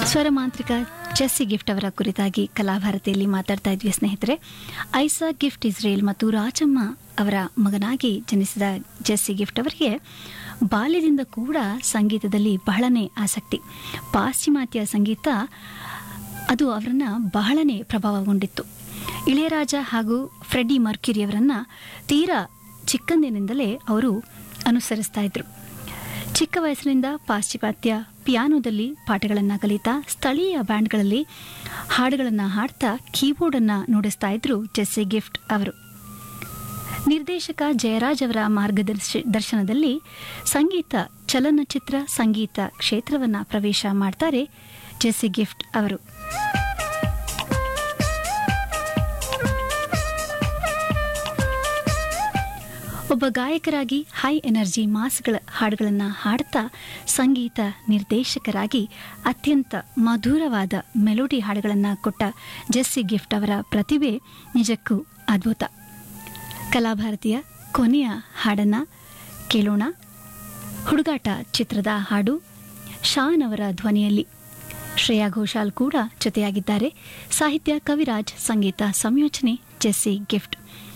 ಸ್ವರಮಾಂತ್ರಿಕ chassis gift ಅವರ ಕುರಿತಾಗಿ ಕಲಾಭಾರತಿಯಲ್ಲಿ ಮಾತಾಡ್ತಾ ಇದ್ವಿ ಸ್ನೇಹಿತರೆ ಐಸಾ ಗಿಫ್ಟ್ ಇಸ್ರೇಲ್ ಮತ್ತು ರಾಜಮ್ಮ ಅವರ ಮಗನಾಗಿ ಜನಿಸಿದ ಜೆಸ್ಸಿ ಗಿಫ್ಟ್ ಅವರಿಗೆ ಬಾಲ್ಯದಿಂದ ಕೂಡ ಸಂಗೀತದಲ್ಲಿ ಬಹಳನೇ ಆಸಕ್ತಿ ಪಾಶ್ಚಿಮಾತ್ಯ ಸಂಗೀತ ಅದು ಅವರನ್ನು ಬಹಳನೇ ಪ್ರಭಾವಗೊಂಡಿತ್ತು ಇಳೆಯರಾಜ ಹಾಗೂ ಫ್ರೆಡ್ಡಿ ಮರ್ಕ್ಯುರಿ ಅವರನ್ನು ತೀರಾ ಚಿಕ್ಕಂದಿನಿಂದಲೇ ಅವರು ಅನುಸರಿಸ್ತಾ ಇದ್ರು ಚಿಕ್ಕ ವಯಸ್ಸಿನಿಂದ ಪಾಶ್ಚಿಮಾತ್ಯ ಪಿಯಾನೋದಲ್ಲಿ ಪಾಠಗಳನ್ನು ಕಲಿತಾ ಸ್ಥಳೀಯ ಬ್ಯಾಂಡ್ಗಳಲ್ಲಿ ಹಾಡುಗಳನ್ನು ಹಾಡ್ತಾ ಕೀಬೋರ್ಡನ್ನು ನುಡಿಸ್ತಾ ಇದ್ರು ಜೆಸ್ಸಿ ಗಿಫ್ಟ್ ಅವರು ನಿರ್ದೇಶಕ ಜಯರಾಜ್ ಅವರ ಮಾರ್ಗದರ್ಶ ದರ್ಶನದಲ್ಲಿ ಸಂಗೀತ ಚಲನಚಿತ್ರ ಸಂಗೀತ ಕ್ಷೇತ್ರವನ್ನು ಪ್ರವೇಶ ಮಾಡ್ತಾರೆ ಜೆಸ್ಸಿ ಗಿಫ್ಟ್ ಅವರು ಒಬ್ಬ ಗಾಯಕರಾಗಿ ಹೈ ಎನರ್ಜಿ ಮಾಸ್ಗಳ ಹಾಡುಗಳನ್ನು ಹಾಡ್ತಾ ಸಂಗೀತ ನಿರ್ದೇಶಕರಾಗಿ ಅತ್ಯಂತ ಮಧುರವಾದ ಮೆಲೋಡಿ ಹಾಡುಗಳನ್ನು ಕೊಟ್ಟ ಜೆಸ್ಸಿ ಗಿಫ್ಟ್ ಅವರ ಪ್ರತಿಭೆ ನಿಜಕ್ಕೂ ಅದ್ಭುತ ಕಲಾಭಾರತಿಯ ಕೊನೆಯ ಹಾಡನ್ನು ಕೇಳೋಣ ಹುಡುಗಾಟ ಚಿತ್ರದ ಹಾಡು ಶಾನ್ ಅವರ ಧ್ವನಿಯಲ್ಲಿ ಶ್ರೇಯಾ ಘೋಷಾಲ್ ಕೂಡ ಜೊತೆಯಾಗಿದ್ದಾರೆ ಸಾಹಿತ್ಯ ಕವಿರಾಜ್ ಸಂಗೀತ ಸಂಯೋಜನೆ ಜೆಸ್ಸಿ ಗಿಫ್ಟ್